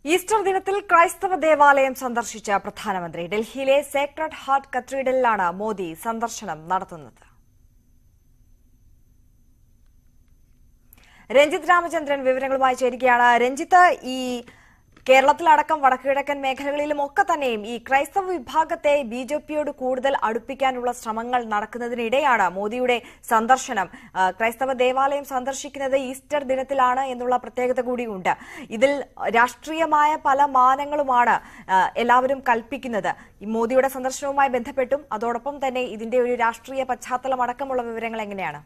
Easter ദിനത്തിൽ ക്രൈസ്തവ ദേവാലയം സന്ദർശിച്ച പ്രധാനമന്ത്രി ഡൽഹിയിലെ സേക്രഡ് ഹാർട്ട് കത്തീഡ്രലിലാണ് മോദി സന്ദർശനം നടത്തുന്നത് രഞ്ജിത്ത് രാമചന്ദ്രൻ വിവരങ്ങളുമായി ചേരുകയാണ് രഞ്ജിത്ത് ഈ കേരളത്തിലടക്കം വടക്കുകിഴക്കൻ മേഖലകളിലും ഒക്കെ തന്നെയും ഈ ക്രൈസ്തവ വിഭാഗത്തെ ബി ജെ പിയോട് കൂടുതൽ അടുപ്പിക്കാനുള്ള ശ്രമങ്ങൾ നടക്കുന്നതിനിടെയാണ് മോദിയുടെ സന്ദർശനം ആ, ക്രൈസ്തവ ദേവാലയം സന്ദർശിക്കുന്നത് ഈസ്റ്റർ ദിനത്തിലാണ് എന്നുള്ള പ്രത്യേകത കൂടിയുണ്ട് ഇതിൽ രാഷ്ട്രീയമായ പല മാനങ്ങളുമാണ് ആ, എല്ലാവരും കൽപ്പിക്കുന്നത് ഈ മോദിയുടെ സന്ദർശനവുമായി ബന്ധപ്പെട്ടും അതോടൊപ്പം തന്നെ ഇതിന്റെ ഒരു രാഷ്ട്രീയ പശ്ചാത്തലം അടക്കമുള്ള വിവരങ്ങൾ എങ്ങനെയാണ്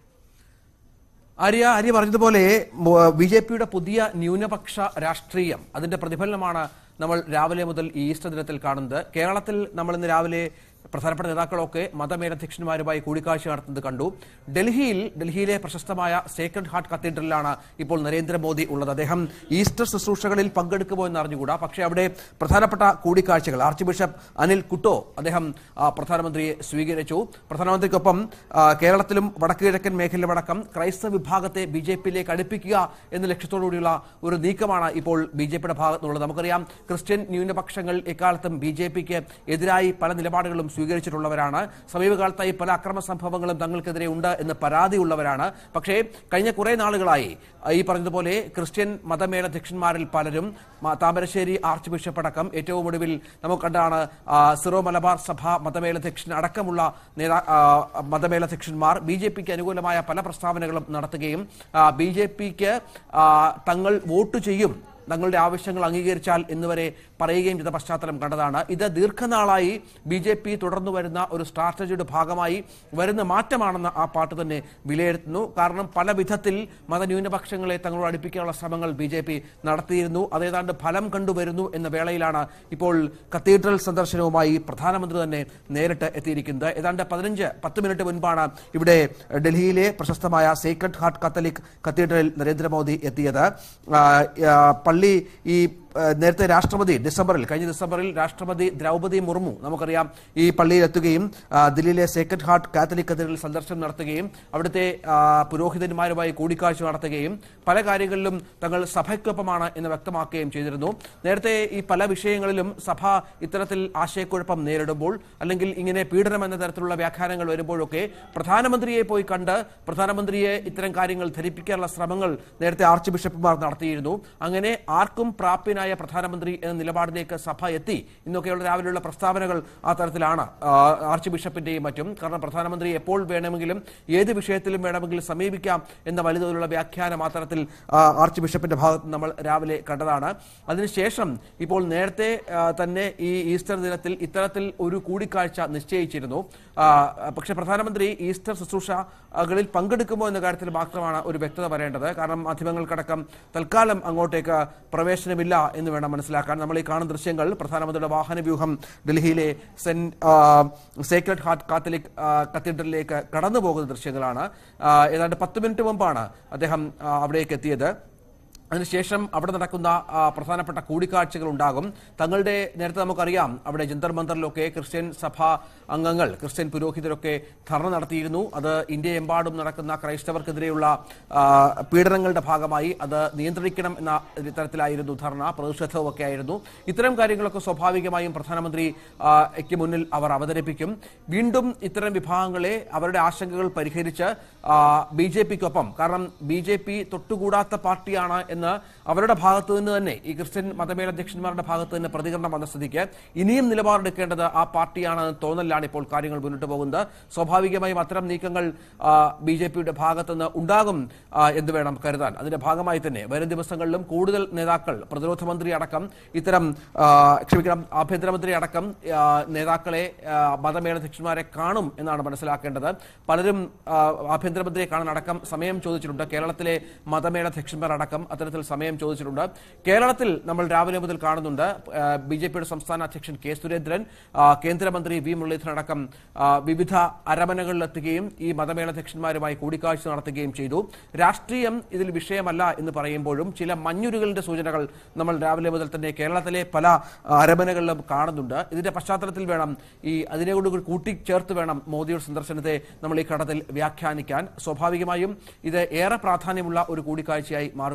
ആര്യ ആര്യ പറഞ്ഞതുപോലെ ബി ജെ പിയുടെ പുതിയ ന്യൂനപക്ഷ രാഷ്ട്രീയം അതിന്റെ പ്രതിഫലനമാണ് നമ്മൾ രാവിലെ മുതൽ ഈ ഈസ്റ്റർ ദിനത്തിൽ കാണുന്നത് കേരളത്തിൽ നമ്മൾ ഇന്ന് രാവിലെ പ്രധാനപ്പെട്ട നേതാക്കളൊക്കെ മതമേലധ്യക്ഷന്മാരുമായി കൂടിക്കാഴ്ച നടത്തുന്നത് കണ്ടു ഡൽഹിയിൽ ഡൽഹിയിലെ പ്രശസ്തമായ സേക്രഡ് ഹാർട്ട് കത്തീഡ്രലിലാണ് ഇപ്പോൾ നരേന്ദ്രമോദി ഉള്ളത് അദ്ദേഹം ഈസ്റ്റർ ശുശ്രൂഷകളിൽ പങ്കെടുക്കുമോ എന്ന് അറിഞ്ഞുകൂടാ പക്ഷേ അവിടെ പ്രധാനപ്പെട്ട കൂടിക്കാഴ്ചകൾ ആർച്ച് ബിഷപ്പ് അനിൽ കുട്ടോ അദ്ദേഹം ആ, പ്രധാനമന്ത്രിയെ സ്വീകരിച്ചു പ്രധാനമന്ത്രിക്കൊപ്പം ആ, കേരളത്തിലും വടക്ക് കിഴക്കൻ മേഖലയിലടക്കം ക്രൈസ്തവ വിഭാഗത്തെ ബി ജെ പിയിലേക്ക് അടുപ്പിക്കുക എന്ന ലക്ഷ്യത്തോടുകൂടിയുള്ള ഒരു നീക്കമാണ് ഇപ്പോൾ ബി ജെ പിയുടെ ഭാഗത്തുനിന്നുള്ളത് നമുക്കറിയാം ക്രിസ്ത്യൻ ന്യൂനപക്ഷങ്ങൾ എക്കാലത്തും ബി ജെ പിക്ക് എതിരായി പല നിലപാടുകളും സ്വീകരിച്ചിട്ടുള്ളവരാണ് സമീപകാലത്തായി പല അക്രമ സംഭവങ്ങളും തങ്ങൾക്കെതിരെ ഉണ്ട് എന്ന് പരാതിയുള്ളവരാണ് പക്ഷേ കഴിഞ്ഞ കുറെ നാളുകളായി ഈ പറഞ്ഞതുപോലെ ക്രിസ്ത്യൻ മതമേലധ്യക്ഷന്മാരിൽ പലരും മ- താമരശ്ശേരി ആർച്ച് ബിഷപ്പ് അടക്കം ഏറ്റവും ഒടുവിൽ നമുക്ക് കണ്ടാണ് ആ, സിറോ മലബാർ സഭ മതമേലധ്യക്ഷൻ അടക്കമുള്ള നേതാ ആ, മതമേലധ്യക്ഷന്മാർ ബി ജെ പിക്ക് അനുകൂലമായ പല പ്രസ്താവനകളും നടത്തുകയും ബി ജെ പിക്ക് തങ്ങൾ വോട്ട് ചെയ്യും തങ്ങളുടെ ആവശ്യങ്ങൾ അംഗീകരിച്ചാൽ എന്നുവരെ പറയുകയും ചെയ്ത പശ്ചാത്തലം കണ്ടതാണ് ഇത് ദീർഘനാളായി ബി ജെ പി തുടർന്നു വരുന്ന ഒരു സ്ട്രാറ്റജിയുടെ ഭാഗമായി വരുന്ന മാറ്റമാണെന്ന് ആ പാർട്ടി തന്നെ വിലയിരുത്തുന്നു കാരണം പല വിധത്തിൽ മതന്യൂനപക്ഷങ്ങളെ തങ്ങളോട് അടുപ്പിക്കാനുള്ള ശ്രമങ്ങൾ ബി ജെ പി നടത്തിയിരുന്നു അതേതാണ്ട് ഫലം കണ്ടുവരുന്നു എന്ന വേളയിലാണ് ഇപ്പോൾ കത്തീഡ്രൽ സന്ദർശനവുമായി പ്രധാനമന്ത്രി തന്നെ നേരിട്ട് എത്തിയിരിക്കുന്നത് ഏതാണ്ട് പതിനഞ്ച് പത്ത് മിനിറ്റ് മുൻപാണ് ഇവിടെ ഡൽഹിയിലെ പ്രശസ്തമായ സീക്രട്ട് ഹാർട്ട് കത്തലിക് കത്തീഡ്രലിൽ നരേന്ദ്രമോദി എത്തിയത് ആ, ആ, പള്ളി ഈ ആ, നേരത്തെ രാഷ്ട്രപതി ഡിസംബറിൽ കഴിഞ്ഞ ഡിസംബറിൽ രാഷ്ട്രപതി ദ്രൗപദി മുർമു നമുക്കറിയാം ഈ പള്ളിയിൽ എത്തുകയും ആ, ദില്ലിയിലെ സേക്രഡ് ഹാർട്ട് കാത്തലിക് കത്തീഡ്രലിൽ സന്ദർശനം നടത്തുകയും അവിടുത്തെ ആ, പുരോഹിതന്മാരുമായി കൂടിക്കാഴ്ച നടത്തുകയും പല കാര്യങ്ങളിലും തങ്ങൾ സഭയ്ക്കൊപ്പമാണ് എന്ന് വ്യക്തമാക്കുകയും ചെയ്തിരുന്നു നേരത്തെ ഈ പല വിഷയങ്ങളിലും സഭ ഇത്തരത്തിൽ ആശയക്കുഴപ്പം നേരിടുമ്പോൾ അല്ലെങ്കിൽ ഇങ്ങനെ പീഡനം എന്ന തരത്തിലുള്ള വ്യാഖ്യാനങ്ങൾ വരുമ്പോഴൊക്കെ പ്രധാനമന്ത്രിയെ പോയി കണ്ട് പ്രധാനമന്ത്രിയെ ഇത്തരം കാര്യങ്ങൾ ധരിപ്പിക്കാനുള്ള ശ്രമങ്ങൾ നേരത്തെ ആർച്ച് ബിഷപ്പുമാർ നടത്തിയിരുന്നു അങ്ങനെ ആർക്കും പ്രാപ്യനായ പ്രധാനമന്ത്രി എന്ന നിലപാടിലേക്ക് സഭ എത്തി ഇന്നൊക്കെയുള്ള രാവിലെയുള്ള പ്രസ്താവനകൾ ആ തരത്തിലാണ് ആ, ആർച്ച് ബിഷപ്പിന്റെയും മറ്റും കാരണം പ്രധാനമന്ത്രി എപ്പോൾ വേണമെങ്കിലും ഏത് വിഷയത്തിലും വേണമെങ്കിലും സമീപിക്കാം എന്ന വലുതോതിലുള്ള വ്യാഖ്യാനം ആ തരത്തിൽ ആ, ആർച്ച് ബിഷപ്പിന്റെ ഭാഗത്ത് നമ്മൾ രാവിലെ കണ്ടതാണ് അതിനുശേഷം ഇപ്പോൾ നേരത്തെ ആ, തന്നെ ഈ ഈസ്റ്റർ ദിനത്തിൽ ഇത്തരത്തിൽ ഒരു കൂടിക്കാഴ്ച നിശ്ചയിച്ചിരുന്നു ആ, പക്ഷേ പ്രധാനമന്ത്രി ഈസ്റ്റർ ശുശ്രൂഷകളിൽ പങ്കെടുക്കുമോ എന്ന കാര്യത്തിൽ മാത്രമാണ് ഒരു വ്യക്തത വരേണ്ടത് കാരണം മാധ്യമങ്ങൾക്കടക്കം തൽക്കാലം അങ്ങോട്ടേക്ക് പ്രവേശനമില്ല എന്ന് വേണം മനസ്സിലാക്കാൻ നമ്മൾ ഈ കാണുന്ന ദൃശ്യങ്ങൾ പ്രധാനമന്ത്രിയുടെ വാഹനവ്യൂഹം ഡൽഹിയിലെ സെന്റ് ആ, സേക്രഡ് ഹാർട്ട് കാത്തലിക് ആ, കത്തീഡ്രലിലേക്ക് കടന്നു പോകുന്ന ദൃശ്യങ്ങളാണ് ആ, ഏതാണ്ട് പത്ത് മിനിറ്റ് മുമ്പാണ് അദ്ദേഹം ആ, അവിടേക്ക് എത്തിയത് അതിനുശേഷം അവിടെ നടക്കുന്ന ആ, പ്രധാനപ്പെട്ട കൂടിക്കാഴ്ചകൾ ഉണ്ടാകും തങ്ങളുടെ നേരത്തെ നമുക്കറിയാം അവിടെ ജന്തർ മന്ദറിലൊക്കെ ക്രിസ്ത്യൻ സഭാ അംഗങ്ങൾ ക്രിസ്ത്യൻ പുരോഹിതരൊക്കെ ധർണ നടത്തിയിരുന്നു അത് ഇന്ത്യയെമ്പാടും നടക്കുന്ന ക്രൈസ്തവർക്കെതിരെയുള്ള ആ, പീഡനങ്ങളുടെ ഭാഗമായി അത് നിയന്ത്രിക്കണം എന്ന തരത്തിലായിരുന്നു ധർണ പ്രതിഷേധവുമൊക്കെ ആയിരുന്നു ഇത്തരം കാര്യങ്ങളൊക്കെ സ്വാഭാവികമായും പ്രധാനമന്ത്രി ആ, ക്ക് മുന്നിൽ അവർ അവതരിപ്പിക്കും വീണ്ടും ഇത്തരം വിഭാഗങ്ങളെ അവരുടെ ആശങ്കകൾ പരിഹരിച്ച് ബി ജെ പിക്കൊപ്പം കാരണം ബി ജെ പി തൊട്ടുകൂടാത്ത പാർട്ടിയാണ് എന്ന് അവരുടെ ഭാഗത്തു നിന്ന് തന്നെ ഈ ക്രിസ്ത്യൻ മതമേലധ്യക്ഷന്മാരുടെ ഭാഗത്ത് നിന്ന് പ്രതികരണം വന്ന സ്ഥിതിക്ക് ഇനിയും നിലപാടെടുക്കേണ്ടത് ആ പാർട്ടിയാണെന്ന് തോന്നലാണ് ഇപ്പോൾ കാര്യങ്ങൾ മുന്നോട്ട് പോകുന്നത് സ്വാഭാവികമായും അത്തരം നീക്കങ്ങൾ ബി ജെ പിയുടെ ഭാഗത്തു നിന്ന് ഉണ്ടാകും ആ, എന്ന് വേണം കരുതാൻ അതിന്റെ ഭാഗമായി തന്നെ വരും ദിവസങ്ങളിലും കൂടുതൽ നേതാക്കൾ പ്രതിരോധ മന്ത്രി അടക്കം ഇത്തരം ആ, ക്ഷമിക്കണം ആഭ്യന്തരമന്ത്രി അടക്കം ആ, നേതാക്കളെ ആ, മതമേലധ്യക്ഷന്മാരെ കാണും എന്നാണ് മനസ്സിലാക്കേണ്ടത് പലരും ആ, ആഭ്യന്തരമന്ത്രിയെ കാണാൻ അടക്കം സമയം ചോദിച്ചിട്ടുണ്ട് കേരളത്തിലെ മതമേലധ്യക്ഷന്മാർ അടക്കം അത്തരത്തിൽ സമയം ചോദിച്ചിട്ടുണ്ട് കേരളത്തിൽ നമ്മൾ രാവിലെ മുതൽ കാണുന്നുണ്ട് ബി ജെ പിയുടെ സംസ്ഥാന അധ്യക്ഷൻ കെ സുരേന്ദ്രൻ ആ, കേന്ദ്രമന്ത്രി വി മുരളീധരൻ അടക്കം ആ, വിവിധ അരമനകളിലെത്തുകയും ഈ മതമേലധ്യക്ഷന്മാരുമായി കൂടിക്കാഴ്ച നടത്തുകയും ചെയ്തു രാഷ്ട്രീയം ഇതിൽ വിഷയമല്ല എന്ന് പറയുമ്പോഴും ചില മഞ്ഞുരുകളുടെ സൂചനകൾ നമ്മൾ രാവിലെ മുതൽ തന്നെ കേരളത്തിലെ പല ആ, അരമനകളിലും കാണുന്നുണ്ട് ഇതിന്റെ പശ്ചാത്തലത്തിൽ വേണം ഈ അതിനോട് കൂടി കൂട്ടിച്ചേർത്ത് വേണം മോദിയുടെ സന്ദർശനത്തെ നമ്മൾ ഈ ഘട്ടത്തിൽ വ്യാഖ്യാനിക്കാൻ സ്വാഭാവികമായും ഇത് ഏറെ പ്രാധാന്യമുള്ള ഒരു കൂടിക്കാഴ്ചയായി മാറുകയാണ്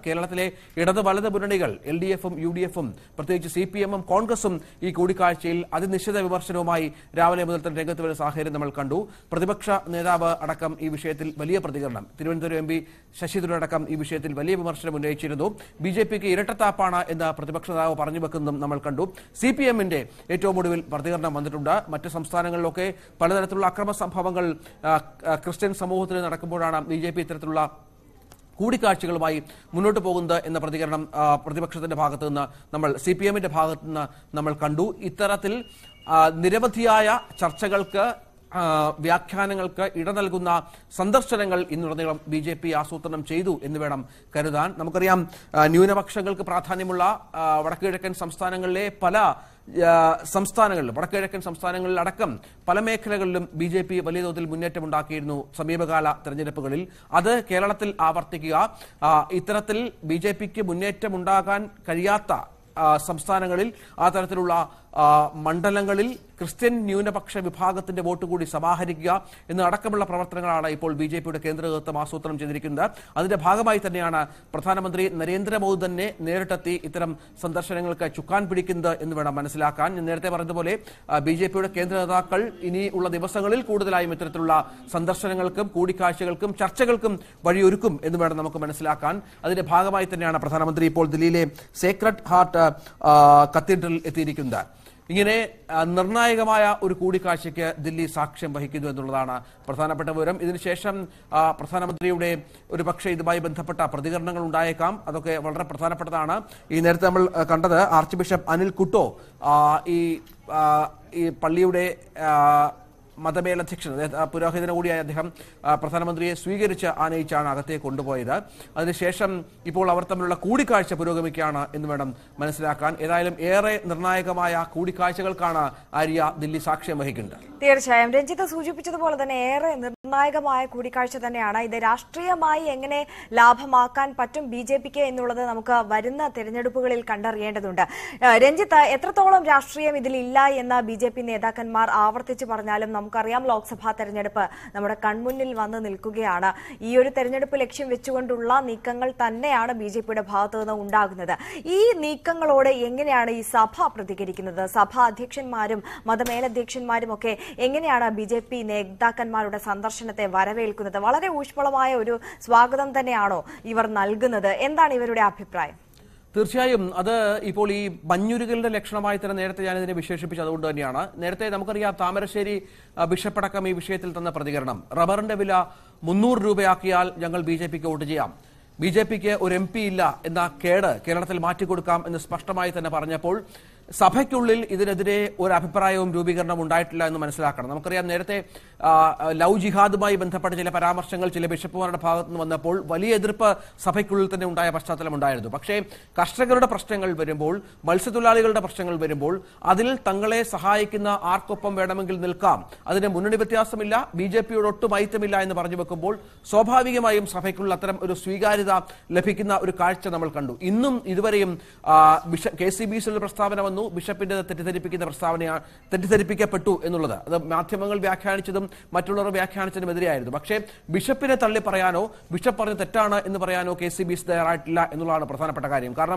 കേരളത്തിലെ ഇടത് വലത് മുന്നണികൾ എൽ ഡി എഫും യു ഡി എഫും പ്രത്യേകിച്ച് സി പി എമ്മും കോൺഗ്രസും ഈ കൂടിക്കാഴ്ചയിൽ അതിനിശ്ചിത വിമർശനവുമായി രാവിലെ മുതൽ തന്നെ രംഗത്ത് വരുന്ന സാഹചര്യം നമ്മൾ കണ്ടു പ്രതിപക്ഷ നേതാവ് അടക്കം ഈ വിഷയത്തിൽ വലിയ പ്രതികരണം തിരുവനന്തപുരം എം പി ശശി തരൂർ അടക്കം ഈ വിഷയത്തിൽ വലിയ വിമർശനം ഉന്നയിച്ചിരുന്നു ബി ജെ പിക്ക് ഇരട്ടത്താപ്പാണ് എന്ന് പ്രതിപക്ഷ നേതാവ് പറഞ്ഞു വെക്കുന്നതും നമ്മൾ കണ്ടു സി പി എമ്മിന്റെ ഏറ്റവും ഒടുവിൽ പ്രതികരണം വന്നിട്ടുണ്ട് മറ്റ് സംസ്ഥാനങ്ങളിലൊക്കെ പലതരത്തിലുള്ള അക്രമ സംഭവങ്ങൾ ആ, ആ, ക്രിസ്ത്യൻ സമൂഹത്തിൽ നടക്കുമ്പോഴാണ് ബി ജെ പി ഇത്തരത്തിലുള്ള കൂടിക്കാഴ്ചകളുമായി മുന്നോട്ട് പോകുന്നത് എന്ന പ്രതികരണം ആ, പ്രതിപക്ഷത്തിന്റെ ഭാഗത്ത് നിന്ന് നമ്മൾ സി പി എമ്മിന്റെ ഭാഗത്ത് നിന്ന് നമ്മൾ കണ്ടു ഇത്തരത്തിൽ ആ, നിരവധിയായ ചർച്ചകൾക്ക് ആ, വ്യാഖ്യാനങ്ങൾക്ക് ഇട നൽകുന്ന സന്ദർശനങ്ങൾ ഇന്നുടനീളം ബി ജെ പി ആസൂത്രണം ചെയ്തു എന്ന് വേണം കരുതാൻ നമുക്കറിയാം ആ, ന്യൂനപക്ഷങ്ങൾക്ക് പ്രാധാന്യമുള്ള ആ, വടക്കുകിഴക്കൻ സംസ്ഥാനങ്ങളിലെ പല ആ, സംസ്ഥാനങ്ങളിലും വടക്കുകിഴക്കൻ സംസ്ഥാനങ്ങളിൽ അടക്കം പല മേഖലകളിലും ബി ജെ പി വലിയ തോതിൽ മുന്നേറ്റമുണ്ടാക്കിയിരുന്നു സമീപകാല തെരഞ്ഞെടുപ്പുകളിൽ അത് കേരളത്തിൽ ആവർത്തിക്കുക ആ, ഇത്തരത്തിൽ ബി ജെ പിക്ക് മുന്നേറ്റമുണ്ടാകാൻ കഴിയാത്ത ആ, സംസ്ഥാനങ്ങളിൽ ആ തരത്തിലുള്ള ആ, മണ്ഡലങ്ങളിൽ ക്രിസ്ത്യൻ ന്യൂനപക്ഷ വിഭാഗത്തിന്റെ വോട്ട് കൂടി സമാഹരിക്കുക എന്ന അടക്കമുള്ള പ്രവർത്തനങ്ങളാണ് ഇപ്പോൾ ബി ജെ പിയുടെ കേന്ദ്ര നേതൃത്വം ആസൂത്രണം ചെയ്തിരിക്കുന്നത് അതിന്റെ ഭാഗമായി തന്നെയാണ് പ്രധാനമന്ത്രി നരേന്ദ്രമോദി തന്നെ നേരിട്ടെത്തി ഇത്തരം സന്ദർശനങ്ങൾക്ക് ചുക്കാൻ പിടിക്കുന്നത് എന്ന് വേണം മനസ്സിലാക്കാൻ ഞാൻ നേരത്തെ പറഞ്ഞതുപോലെ ബി ജെ പിയുടെ കേന്ദ്ര നേതാക്കൾ ഇനിയുള്ള ദിവസങ്ങളിൽ കൂടുതലായും ഇത്തരത്തിലുള്ള സന്ദർശനങ്ങൾക്കും കൂടിക്കാഴ്ചകൾക്കും ചർച്ചകൾക്കും വഴിയൊരുക്കും എന്ന് വേണം നമുക്ക് മനസ്സിലാക്കാൻ അതിന്റെ ഭാഗമായി തന്നെയാണ് പ്രധാനമന്ത്രി ഇപ്പോൾ ദില്ലിയിലെ സേക്രഡ് ഹാർട്ട് ആ, കത്തീഡ്രൽ എത്തിയിരിക്കുന്നത് ഇങ്ങനെ ആ, നിർണായകമായ ഒരു കൂടിക്കാഴ്ചയ്ക്ക് ദില്ലി സാക്ഷ്യം വഹിക്കുന്നു എന്നുള്ളതാണ് പ്രധാനപ്പെട്ട വിവരം ഇതിനുശേഷം ആ, പ്രധാനമന്ത്രിയുടെ ഒരു പക്ഷേ ഇതുമായി ബന്ധപ്പെട്ട പ്രതികരണങ്ങൾ ഉണ്ടായേക്കാം അതൊക്കെ വളരെ പ്രധാനപ്പെട്ടതാണ് ഈ നേരത്തെ നമ്മൾ ആ, കണ്ടത് ആർച്ച് ബിഷപ്പ് അനിൽ കുട്ടോ ആ, ഈ ആ, ഈ പള്ളിയുടെ ആ, മതമേലധ്യക്ഷൻ അതായത് ആ പുരോഹിതന് കൂടിയായ അദ്ദേഹം ആ, പ്രധാനമന്ത്രിയെ സ്വീകരിച്ച് ആനയിച്ചാണ് അകത്തേക്ക് കൊണ്ടുപോയത് അതിനുശേഷം ഇപ്പോൾ അവർ തമ്മിലുള്ള കൂടിക്കാഴ്ച പുരോഗമിക്കുകയാണ് എന്ന് വേണം മനസ്സിലാക്കാൻ ഏതായാലും ഏറെ നിർണായകമായ കൂടിക്കാഴ്ചകൾക്കാണ് ആര്യ ദില്ലി സാക്ഷ്യം വഹിക്കുന്നത് തീർച്ചയായും രഞ്ജിത്ത് സൂചിപ്പിച്ചതുപോലെ തന്നെ ഏറെ നിർണായകമായ കൂടിക്കാഴ്ച തന്നെയാണ് ഇത് രാഷ്ട്രീയമായി എങ്ങനെ ലാഭമാക്കാൻ പറ്റും ബി ജെ പിക്ക് എന്നുള്ളത് നമുക്ക് വരുന്ന തെരഞ്ഞെടുപ്പുകളിൽ കണ്ടറിയേണ്ടതുണ്ട് ഏഹ് രഞ്ജിത്ത് എത്രത്തോളം രാഷ്ട്രീയം ഇതിലില്ല എന്ന് ബി ജെ പി നേതാക്കന്മാർ ആവർത്തിച്ചു പറഞ്ഞാലും നമുക്കറിയാം ലോക്സഭാ തെരഞ്ഞെടുപ്പ് നമ്മുടെ കൺമുന്നിൽ വന്ന് നിൽക്കുകയാണ് ഈ ഒരു തെരഞ്ഞെടുപ്പ് ലക്ഷ്യം വെച്ചുകൊണ്ടുള്ള നീക്കങ്ങൾ തന്നെയാണ് ബി ജെ പിയുടെ ഭാഗത്തു നിന്ന് ഉണ്ടാകുന്നത് ഈ നീക്കങ്ങളോട് എങ്ങനെയാണ് ഈ സഭ പ്രതികരിക്കുന്നത് സഭാ അധ്യക്ഷന്മാരും മതമേലധ്യക്ഷന്മാരും ഒക്കെ എങ്ങനെയാണ് ബി ജെ പി നേതാക്കന്മാരുടെ സന്ദർശനത്തെ വരവേൽക്കുന്നത് വളരെ ഊഷ്മളമായ ഒരു സ്വാഗതം തന്നെയാണോ ഇവർ നൽകുന്നത് എന്താണ് ഇവരുടെ അഭിപ്രായം തീർച്ചയായും അത് ഇപ്പോൾ ഈ മഞ്ഞുരുകലിന്റെ ലക്ഷണമായി തന്നെ നേരത്തെ ഞാൻ ഇതിനെ വിശേഷിപ്പിച്ചത് അതുകൊണ്ട് തന്നെയാണ് നേരത്തെ നമുക്കറിയാം താമരശ്ശേരി ആ, ബിഷപ്പടക്കം ഈ വിഷയത്തിൽ തന്ന പ്രതികരണം റബ്ബറിന്റെ വില മുന്നൂറ് രൂപയാക്കിയാൽ ഞങ്ങൾ ബി ജെ പിക്ക് വോട്ട് ചെയ്യാം ബി ജെ പിക്ക് ഒരു എം പി ഇല്ല എന്ന കേട് കേരളത്തിൽ മാറ്റിക്കൊടുക്കാം എന്ന് സ്പഷ്ടമായി തന്നെ പറഞ്ഞപ്പോൾ സഭയ്ക്കുള്ളിൽ ഇതിനെതിരെ ഒരു അഭിപ്രായവും രൂപീകരണം ഉണ്ടായിട്ടില്ല എന്ന് മനസ്സിലാക്കണം നമുക്കറിയാം നേരത്തെ ആ, ലവ് ജിഹാദുമായി ബന്ധപ്പെട്ട ചില പരാമർശങ്ങൾ ചില ബിഷപ്പുമാരുടെ ഭാഗത്തു നിന്ന് വന്നപ്പോൾ വലിയ എതിർപ്പ് സഭയ്ക്കുള്ളിൽ തന്നെ ഉണ്ടായ പശ്ചാത്തലം ഉണ്ടായിരുന്നു പക്ഷേ കർഷകരുടെ പ്രശ്നങ്ങൾ വരുമ്പോൾ മത്സ്യത്തൊഴിലാളികളുടെ പ്രശ്നങ്ങൾ വരുമ്പോൾ അതിൽ തങ്ങളെ സഹായിക്കുന്ന ആർക്കൊപ്പം വേണമെങ്കിൽ നിൽക്കാം അതിന് മുന്നണി വ്യത്യാസമില്ല ബി ജെ പിയോട് ഒട്ടും ഐറ്റമില്ല എന്ന് പറഞ്ഞു വെക്കുമ്പോൾ സ്വാഭാവികമായും സഭയ്ക്കുള്ള അത്തരം ഒരു സ്വീകാര്യത ലഭിക്കുന്ന ഒരു കാഴ്ച നമ്മൾ കണ്ടു ഇന്നും ഇതുവരെയും ആ, ബിഷ കെ സി ബി സിയുടെ പ്രസ്താവന വന്നു ബിഷപ്പിന്റെ തെറ്റിദ്ധരിപ്പിക്കുന്ന പ്രസ്താവന തെറ്റിദ്ധരിപ്പിക്കപ്പെട്ടു എന്നുള്ളത് അത് മാധ്യമങ്ങൾ വ്യാഖ്യാനിച്ചതും മറ്റുള്ളവർ വ്യാഖ്യാനിച്ചതും എതിരെയായിരുന്നു പക്ഷേ ബിഷപ്പിനെ തള്ളി പറയാനോ ബിഷപ്പ് പറഞ്ഞ തെറ്റാണ് എന്ന് പറയാനോ കെ സി ബി സി തയ്യാറായിട്ടില്ല എന്നുള്ളതാണ് പ്രധാനപ്പെട്ട കാര്യം കാരണം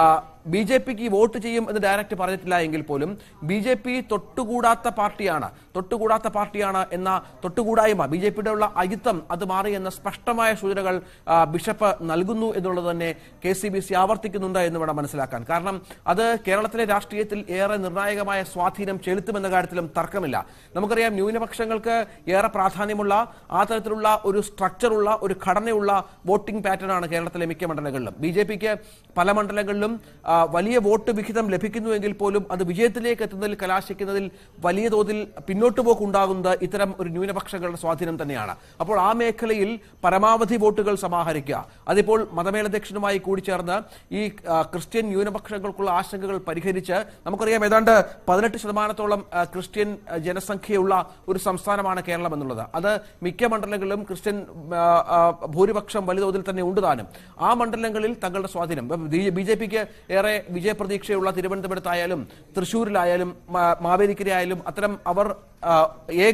ബി ജെ പിക്ക് വോട്ട് ചെയ്യും എന്ന് ഡയറക്റ്റ് പറഞ്ഞിട്ടില്ല എങ്കിൽ പോലും ബി ജെ പി തൊട്ടുകൂടാത്ത പാർട്ടിയാണ് തൊട്ടുകൂടാത്ത പാർട്ടിയാണ് എന്ന തൊട്ടുകൂടായ്മ ബി ജെ പിയുടെ ഉള്ള അയിത്തം അത് മാറി എന്ന സ്പഷ്ടമായ സൂചനകൾ ആ, ബിഷപ്പ് നൽകുന്നു എന്നുള്ളത് തന്നെ കെ സി ബി സി ആവർത്തിക്കുന്നുണ്ട് എന്ന് വേണം മനസ്സിലാക്കാൻ കാരണം അത് കേരളത്തിലെ രാഷ്ട്രീയത്തിൽ ഏറെ നിർണായകമായ സ്വാധീനം ചെലുത്തുമെന്ന കാര്യത്തിലും തർക്കമില്ല നമുക്കറിയാം ന്യൂനപക്ഷങ്ങൾക്ക് ഏറെ പ്രാധാന്യമുള്ള ആ തരത്തിലുള്ള ഒരു സ്ട്രക്ചറുള്ള ഒരു ഘടനയുള്ള വോട്ടിംഗ് പാറ്റേൺ ആണ് കേരളത്തിലെ മിക്ക മണ്ഡലങ്ങളിലും ബി ജെ പിക്ക് പല മണ്ഡലങ്ങളിലും ആ, വലിയ വോട്ട് വിഹിതം ലഭിക്കുന്നുവെങ്കിൽ പോലും അത് വിജയത്തിലേക്ക് എത്തുന്നതിൽ കലാശിക്കുന്നതിൽ വലിയ തോതിൽ പിന്നോട്ട് പോക്കുണ്ടാകുന്നത് ഇത്തരം ഒരു ന്യൂനപക്ഷങ്ങളുടെ സ്വാധീനം തന്നെയാണ് അപ്പോൾ ആ മേഖലയിൽ പരമാവധി വോട്ടുകൾ സമാഹരിക്കുക അതിപ്പോൾ മതമേലധ്യക്ഷനുമായി കൂടിച്ചേർന്ന് ഈ ആ, ക്രിസ്ത്യൻ ന്യൂനപക്ഷങ്ങൾക്കുള്ള ആശങ്കകൾ പരിഹരിച്ച് നമുക്കറിയാം ഏതാണ്ട് പതിനെട്ട് ശതമാനത്തോളം ആ, ക്രിസ്ത്യൻ ആ, ജനസംഖ്യയുള്ള ഒരു സംസ്ഥാനമാണ് കേരളം എന്നുള്ളത് അത് മിക്ക മണ്ഡലങ്ങളിലും ക്രിസ്ത്യൻ ആ, ആ, ഭൂരിപക്ഷം വലുതോതിൽ തന്നെ ഉണ്ട് താനും ആ മണ്ഡലങ്ങളിൽ തങ്ങളുടെ സ്വാധീനം ബി ജെ പിക്ക് ഏറെ വിജയപ്രതീക്ഷയുള്ള തിരുവനന്തപുരത്തായാലും തൃശ്ശൂരിലായാലും മാ- മാവേലിക്കരയായാലും അത്തരം അവർ ആ, ഏ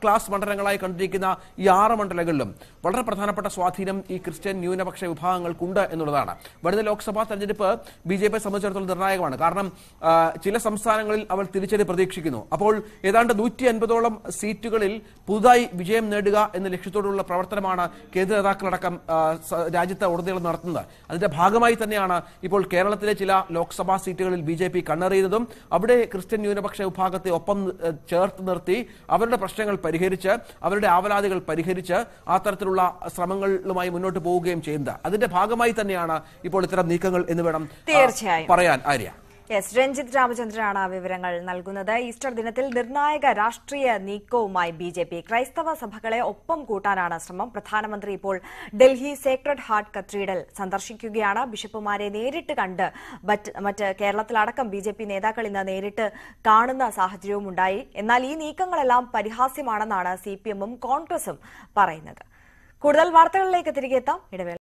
ക്ലാസ് മണ്ഡലങ്ങളായി കണ്ടിരിക്കുന്ന ഈ ആറ് മണ്ഡലങ്ങളിലും വളരെ പ്രധാനപ്പെട്ട സ്വാധീനം ഈ ക്രിസ്ത്യൻ ന്യൂനപക്ഷ വിഭാഗങ്ങൾക്കുണ്ട് എന്നുള്ളതാണ് വരുന്ന ലോക്സഭാ തെരഞ്ഞെടുപ്പ് ബി ജെ പിയെ സംബന്ധിച്ചിടത്തോളം നിർണായകമാണ് കാരണം ആ, ചില സംസ്ഥാനങ്ങളിൽ അവർ തിരിച്ചടി പ്രതീക്ഷിക്കുന്നു അപ്പോൾ ഏതാണ്ട് നൂറ്റി അൻപതോളം സീറ്റുകളിൽ പുതുതായി വിജയം നേടുക എന്ന ലക്ഷ്യത്തോടുള്ള പ്രവർത്തനമാണ് കേന്ദ്ര നേതാക്കളടക്കം ആ, സ- രാജ്യത്ത് ഉടനീളം നടത്തുന്നത് അതിന്റെ ഭാഗമായി തന്നെയാണ് ഇപ്പോൾ കേരളത്തിലെ ചില ലോക്സഭാ സീറ്റുകളിൽ ബി ജെ പി കണ്ണെറിയുന്നതും അവിടെ ക്രിസ്ത്യൻ ന്യൂനപക്ഷ വിഭാഗത്തെ ഒപ്പം ഏ, ചേർത്ത് നിർത്തി അവരുടെ പ്രശ്നങ്ങൾ പരിഹരിച്ച് അവരുടെ ആവലാതികൾ പരിഹരിച്ച് ആ തരത്തിലുള്ള ശ്രമങ്ങളുമായി മുന്നോട്ട് പോവുകയും ചെയ്യുന്നത് അതിന്റെ ഭാഗമായി തന്നെയാണ് ഇപ്പോൾ ഇത്തരം നീക്കങ്ങൾ എന്ന് വേണം ആ, തീർച്ചയായും. പറയാൻ ആര്യ യെസ് രഞ്ജിത്ത് രാമചന്ദ്രനാണ് ആ വിവരങ്ങൾ നൽകുന്നത് ഈസ്റ്റർ ദിനത്തിൽ നിർണായക രാഷ്ട്രീയ നീക്കവുമായി ബി ജെ പി ക്രൈസ്തവ സഭകളെ ഒപ്പം കൂട്ടാനാണ് ശ്രമം പ്രധാനമന്ത്രി ഇപ്പോൾ ഡൽഹി സേക്രഡ് ഹാർട്ട് കത്തീഡ്രൽ സന്ദർശിക്കുകയാണ് ബിഷപ്പുമാരെ നേരിട്ട് കണ്ട് മറ്റ് മറ്റ് കേരളത്തിലടക്കം ബി ജെ പി നേതാക്കൾ ഇന്ന് നേരിട്ട് കാണുന്ന സാഹചര്യവും ഉണ്ടായി എന്നാൽ ഈ നീക്കങ്ങളെല്ലാം പരിഹാസ്യമാണെന്നാണ് സി പി എമ്മും കോൺഗ്രസും പറയുന്നത് കൂടുതൽ വാർത്തകളിലേക്ക് തിരികെ എത്താം ഇടവേള